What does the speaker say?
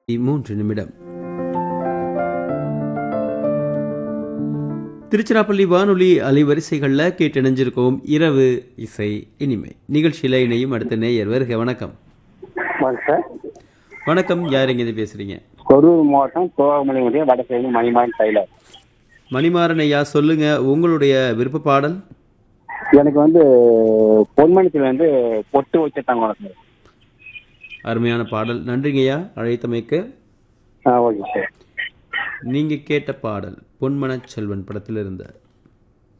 மூன்று நிமிடம் திருச்சிராப்பள்ளி வானொலி அலைவரிசைகளில் கேட்டிணைஞ்சிருக்கோம் இரவு இசை இனிமை நிகழ்ச்சியில் இணையும் அடுத்த நேயர் வருக வணக்கம் வணக்கம் சார் வணக்கம் யார் எங்கேருந்து பேசுறீங்க கரூர் மாவட்டம் தோவாமலை ஒன்றிய வடசேரி மணிமான் டைலர் மணிமாறன் ஐயா சொல்லுங்க உங்களுடைய விருப்ப பாடல் எனக்கு வந்து பொன்மணித்தில் வந்து பொட்டு வச்சுட்டாங்க சார் அருமையான பாடல் நன்றிங்கய்யா அழைத்தமைக்கு ஆ ஓகே சார் நீங்க கேட்ட பாடல் பொன்மனச் செல்வன் படத்தில் இருந்த